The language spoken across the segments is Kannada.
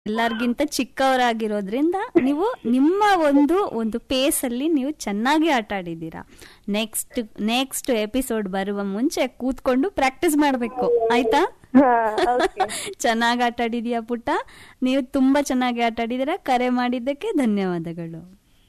ಎಲ್ಲರಿಗಿಂತ ಚಿಕ್ಕವರಾಗಿರೋದ್ರಿಂದ ನೀವು ನಿಮ್ಮ ಒಂದು ಒಂದು ಪೇಸ್ ಅಲ್ಲಿ ನೀವು ಚೆನ್ನಾಗಿ ಆಟ ಆಡಿದ್ದೀರಾ ನೆಕ್ಸ್ಟ್ ನೆಕ್ಸ್ಟ್ ಎಪಿಸೋಡ್ ಬರುವ ಮುಂಚೆ ಕೂತ್ಕೊಂಡು ಪ್ರಾಕ್ಟೀಸ್ ಮಾಡಬೇಕು ಆಯ್ತಾ ಚೆನ್ನಾಗಿ ಆಟ ಆಡಿದ್ಯಾ ಪುಟ್ಟ ನೀವು ತುಂಬಾ ಚೆನ್ನಾಗಿ ಆಟ ಆಡಿದ್ದೀರಾ ಕರೆ ಮಾಡಿದ್ದಕ್ಕೆ ಧನ್ಯವಾದಗಳು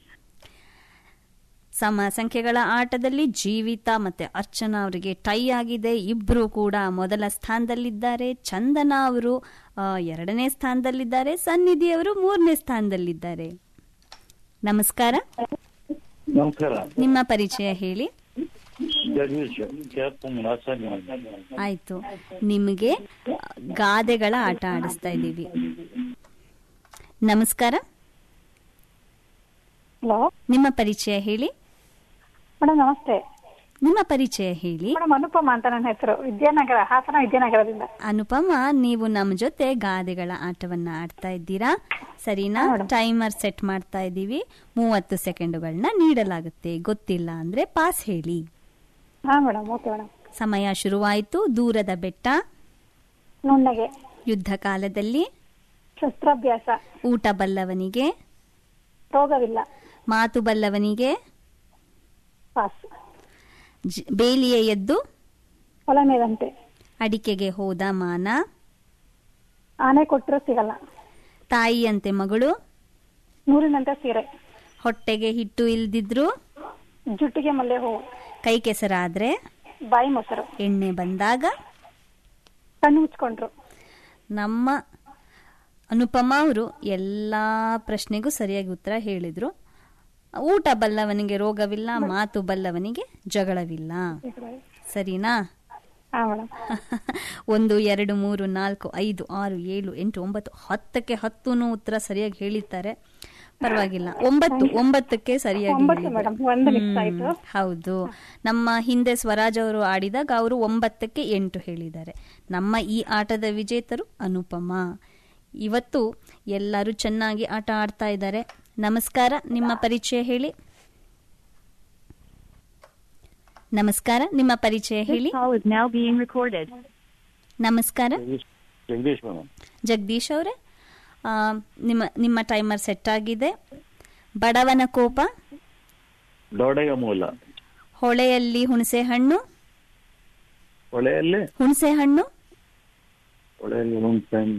ಸಮ ಸಂಖ್ಯೆಗಳ ಆಟದಲ್ಲಿ ಜೀವಿತ ಮತ್ತೆ ಅರ್ಚನಾ ಅವರಿಗೆ ಟೈ ಆಗಿದೆ ಇಬ್ರು ಕೂಡ ಮೊದಲ ಸ್ಥಾನದಲ್ಲಿದ್ದಾರೆ ಚಂದನ ಅವರು ಆ, ಎರಡನೇ ಸ್ಥಾನದಲ್ಲಿದ್ದಾರೆ ಸನ್ನಿಧಿ ಅವರು ಮೂರನೇ ಸ್ಥಾನದಲ್ಲಿದ್ದಾರೆ ನಮಸ್ಕಾರ ನಮಸ್ಕಾರ ನಿಮ್ಮ ಪರಿಚಯ ಹೇಳಿ ಜಗದೀಶ್ ರಾಸಾಯನ ಆಯ್ತು ನಿಮಗೆ ಆ, ಗಾದೆಗಳ ಆಟ ಆಡಿಸ್ತಾ ಇದ್ದೀವಿ ನಮಸ್ಕಾರ ಹಲೋ ನಿಮ್ಮ ಪರಿಚಯ ಹೇಳಿ ಮೇಡಮ್ ನಮಸ್ತೆ ನಿಮ್ಮ ಪರಿಚಯ ಹೇಳಿ ಮೇಡಮ್ ಅನುಪಮ ಅಂತ ನನ್ನ ಹೆಸರು ವಿದ್ಯಾನಗರ ಹಾಸನ ವಿದ್ಯಾನಗರದಿಂದ ಅನುಪಮ ನೀವು ನಮ್ಮ ಜೊತೆ ಗಾದೆಗಳ ಆಟವನ್ನ ಆಡ್ತಾ ಇದ್ದೀರಾ ಸರಿನಾ ಟೈಮರ್ ಸೆಟ್ ಮಾಡ್ತಾ ಇದ್ದೀವಿ ಮೂವತ್ತು ಸೆಕೆಂಡುಗಳನ್ನ ನೀಡಲಾಗುತ್ತೆ ಗೊತ್ತಿಲ್ಲ ಅಂದ್ರೆ ಪಾಸ್ ಹೇಳಿ ಹಾ ಮೇಡಮ್ ಓಕೆ ಮೇಡಮ್ ಸಮಯ ಶುರುವಾಯಿತು ದೂರದ ಬೆಟ್ಟ ನುಣ್ಣಗೆ ಯುದ್ಧ ಕಾಲದಲ್ಲಿ ಶಸ್ತ್ರಾಭ್ಯಾಸ ಊಟ ಬಲ್ಲವನಿಗೆ ರೋಗವಿಲ್ಲ ಮಾತು ಬಲ್ಲವನಿಗೆ ಪಾಸ್ ಜ- ಬೇಲಿಯ ಎದ್ದು ಹೊಲ ಮೇದಂತೆ ಅಡಿಕೆಗೆ ಹೋದ ಮಾನ ಆನೆ ಕೊಟ್ಟರು ಸಿಗಲ್ಲ ತಾಯಿಯಂತೆ ಮಗಳು ನೂರಿನಂತೆ ಸೀರೆ ಹೊಟ್ಟೆಗೆ ಹಿಟ್ಟು ಇಲ್ದಿದ್ರು ಜುಟ್ಟಿಗೆ ಮಲ್ಲೆ ಹೂವು ಕೈ ಕೆಸರಾದ್ರೆ ಬಾಯಿ ಮೊಸರು ಎಣ್ಣೆ ಬಂದಾಗ ಕಣ್ಣು ಮುಚ್ಕೊಂಡ್ರು ನಮ್ಮ ಅನುಪಮ ಅವರು ಎಲ್ಲ ಪ್ರಶ್ನೆಗೂ ಸರಿಯಾಗಿ ಉತ್ತರ ಹೇಳಿದ್ರು ಊಟ ಬಲ್ಲವನಿಗೆ ರೋಗವಿಲ್ಲ ಮಾತು ಬಲ್ಲವನಿಗೆ ಜಗಳವಿಲ್ಲ ಸರಿನಾ ಹಾ ಮೇಡಮ್ ಒಂದು ಎರಡು ಮೂರು ನಾಲ್ಕು ಐದು ಆರು ಏಳು ಎಂಟು ಒಂಬತ್ತು ಹತ್ತಕ್ಕೆ ಹತ್ತುನು ಉತ್ತರ ಸರಿಯಾಗಿ ಹೇಳಿದ್ದಾರೆ ಪರವಾಗಿಲ್ಲ ಒಂಬತ್ತು ಒಂಬತ್ತಕ್ಕೆ ಸರಿಯಾಗಿ ಒಂಬತ್ತು ಹೇಳಿದ್ದಾರೆ. ಮೇಡಮ್ ಒಂದು ಮಿಸ್ ಆಯ್ತು ಹ್ಮ್, ಹೌದು ನಮ್ಮ ಹಿಂದೆ ಸ್ವರಾಜ್ ಅವರು ಆಡಿದಾಗ ಅವರು ಒಂಬತ್ತಕ್ಕೆ ಎಂಟು ಹೇಳಿದ್ದಾರೆ ನಮ್ಮ ಈ ಆಟದ ವಿಜೇತರು ಅನುಪಮ ಇವತ್ತು ಎಲ್ಲರೂ ಚೆನ್ನಾಗಿ ಆಟ ಆಡ್ತಾ ಇದ್ದಾರೆ ನಮಸ್ಕಾರ ನಿಮ್ಮ ಪರಿಚಯ ಹೇಳಿ ನಮಸ್ಕಾರ ನಿಮ್ಮ ಪರಿಚಯ ಹೇಳಿ call is now being recorded. ನಮಸ್ಕಾರ ಜಗದೀಶ್ ಜಗದೀಶ್ ಮೇಡಮ್ ಜಗದೀಶ್ ಅವರೇ ಆ, ನಿಮ್ಮ ನಿಮ್ಮ ಟೈಮರ್ ಸೆಟ್ ಆಗಿದೆ ಬಡವನ ಕೋಪ ದೊಡೆಯ ಮೂಲ ಹೊಳೆಯಲ್ಲಿ ಹುಣಸೆ ಹಣ್ಣು ಹೊಳೆಯಲ್ಲಿ ಹುಣಸೆ ಹಣ್ಣು ಹೊಳೆಯಲ್ಲಿ ಒಂದು ಟೈಮ್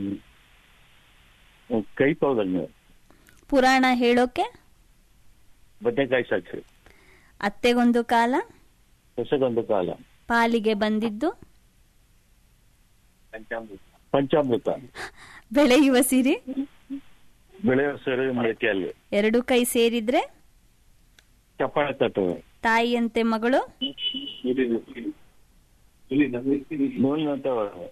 ಕೈ ಪೌದಲ್ಲಿ ಪುರಾಣ ಹೇಳೋಕೆ ಬದನೆಕಾಯಿ ಸಾಕ್ಷಿ ಅತ್ತೆಗೊಂದು ಕಾಲ ಹೊಸದೊಂದು ಕಾಲ ಪಾಲಿಗೆ ಬಂದಿದ್ದು ಪಂಚಾಮೃತ ಬೆಳೆಯುವ ಸಿರಿ ಬೆಳೆಯುವ ಸರಿ ಮೊಳಕೆಯಲ್ಲಿ ಎರಡು ಕೈ ಸೇರಿದ್ರೆ ಚಪ್ಪಾಳೆ ತಟ್ಟುವೆ ತಾಯಿಯಂತೆ ಮಗಳು ನೂಲಿನಂತೆ ಒಳಗೆ.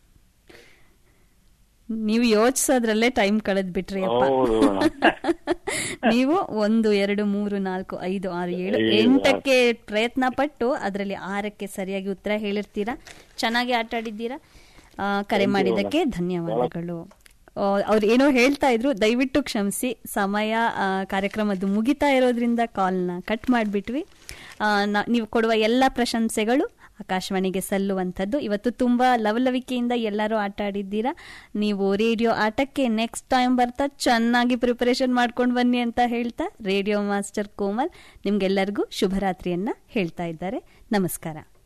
ನೀವು ಯೋಚಿಸೋದ್ರಲ್ಲೇ ಟೈಮ್ ಕಳೆದ್ ಬಿಟ್ರಿ ಅಪ್ಪ ಹೌದು ಮೇಡಮ್. ನೀವು ಒಂದು ಎರಡು ಮೂರು ನಾಲ್ಕು ಐದು ಆರು ಏಳು ಏಳು, ಎಂಟಕ್ಕೆ ಪ್ರಯತ್ನ ಪಟ್ಟು ಅದರಲ್ಲಿ ಆರಕ್ಕೆ ಸರಿಯಾಗಿ ಉತ್ತರ ಹೇಳಿರ್ತೀರಾ ಚೆನ್ನಾಗಿ ಆಟ ಆಡಿದ್ದೀರಾ ಆ, ಕರೆ ಮಾಡಿದ್ದಕ್ಕೆ ಧನ್ಯವಾದಗಳು ಆ, ಅವ್ರು ಏನೋ ಹೇಳ್ತಾ ಇದ್ರು ದಯವಿಟ್ಟು ಕ್ಷಮಿಸಿ ಸಮಯ ಆ, ಕಾರ್ಯಕ್ರಮದ್ದು ಮುಗಿತಾ ಇರೋದ್ರಿಂದ ಕಾಲ್ನ ಕಟ್ ಮಾಡಿಬಿಟ್ವಿ ನೀವು ಕೊಡುವ ಎಲ್ಲ ಪ್ರಶಂಸೆಗಳು ಆಕಾಶವಾಣಿಗೆ ಸಲ್ಲುವಂಥದ್ದು ಇವತ್ತು ತುಂಬಾ ಲವಲವಿಕೆಯಿಂದ ಎಲ್ಲರೂ ಆಟ ಆಡಿದ್ದೀರಾ ನೀವು ರೇಡಿಯೋ ಆಟಕ್ಕೆ ನೆಕ್ಸ್ಟ್ ಟೈಮ್ ಬರ್ತಾ ಚೆನ್ನಾಗಿ ಪ್ರಿಪರೇಷನ್ ಮಾಡ್ಕೊಂಡು ಬನ್ನಿ ಅಂತ ಹೇಳ್ತಾ ರೇಡಿಯೋ ಮಾಸ್ಟರ್ ಕೋಮಲ್ ನಿಮ್ಗೆಲ್ಲರಿಗೂ ಶುಭರಾತ್ರಿಯನ್ನ ಹೇಳ್ತಾ ಇದ್ದಾರೆ ನಮಸ್ಕಾರ